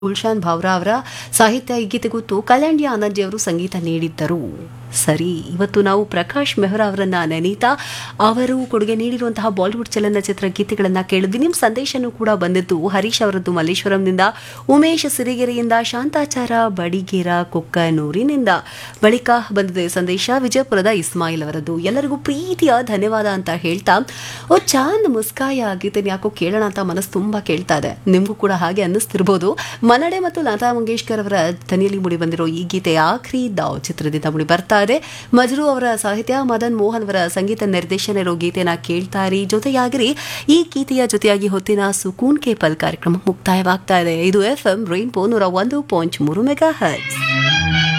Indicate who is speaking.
Speaker 1: ಗುಲ್ಶಾನ್ ಭಾವ್ರಾ ಅವರ ಸಾಹಿತ್ಯ ಈ ಗೀತೆ ಗೊತ್ತು ಕಲ್ಯಾಣಿ ಆನಂದಿ ಅವರು ಸಂಗೀತ ನೀಡಿದ್ದರು ಸರಿ ಇವತ್ತು ನಾವು ಪ್ರಕಾಶ್ ಮೆಹ್ರಾ ಅವರನ್ನ ನೆನೀತಾ ಅವರು ಕೊಡುಗೆ ನೀಡಿರುವಂತಹ ಬಾಲಿವುಡ್ ಚಲನಚಿತ್ರ ಗೀತೆಗಳನ್ನ ಕೇಳಿದ್ವಿ ನಿಮ್ಮ ಸಂದೇಶನೂ ಕೂಡ ಬಂದಿತ್ತು ಹರೀಶ್ ಅವರದ್ದು ಮಲ್ಲೇಶ್ವರಂನಿಂದ ಉಮೇಶ್ ಸಿರಿಗೆರೆಯಿಂದ ಶಾಂತಾಚಾರ ಬಡಿಗೇರ ಕೊಕ್ಕನೂರಿನಿಂದ ಬಳಿಕ ಬಂದಿದೆ ಸಂದೇಶ ವಿಜಯಪುರದ ಇಸ್ಮಾಯಿಲ್ ಅವರದ್ದು ಎಲ್ಲರಿಗೂ ಪ್ರೀತಿಯ ಧನ್ಯವಾದ ಅಂತ ಹೇಳ್ತಾ ಓ ಚಾಂದ್ ಮುಸ್ಕಾಯ ಗೀತೆನ ಯಾಕೋ ಕೇಳೋಣ ಅಂತ ಮನಸ್ಸು ತುಂಬಾ ಕೇಳ್ತಾ ಇದೆ ನಿಮಗೂ ಕೂಡ ಹಾಗೆ ಅನ್ನಿಸ್ತಿರ್ಬೋದು ಮನಡೆ ಮತ್ತು ಲತಾ ಮಂಗೇಶ್ಕರ್ ಅವರ ಧ್ವನಿಯಲ್ಲಿ ಮೂಡಿ ಬಂದಿರೋ ಈ ಗೀತೆ ಆಖ್ರಿ ದಾವ್ ಚಿತ್ರದಿಂದ ಮೂಡಿ ಬರ್ತಾ ಇದೆ ಮಜ್ರು ಅವರ ಸಾಹಿತ್ಯ ಮದನ್ ಮೋಹನ್ ಅವರ ಸಂಗೀತ ನಿರ್ದೇಶನ ಇರೋ ಗೀತೆನ ಕೇಳ್ತಾರಿ ಜೊತೆಯಾಗಿರಿ ಈ ಗೀತೆಯ ಜೊತೆಯಾಗಿ ಹೊತ್ತಿನ ಸುಕೂನ್ ಕೆ ಪಲ್ ಕಾರ್ಯಕ್ರಮ ಮುಕ್ತಾಯವಾಗ್ತಾ ಇದೆ ಇದು ಎಫ್ ಎಂ ರೈನ್ಬೋ ನೂರ ಒಂದು ಪಾಯಿಂಟ್ ಮೂರು ಮೆಗಾ ಹರ್ಟ್ಸ್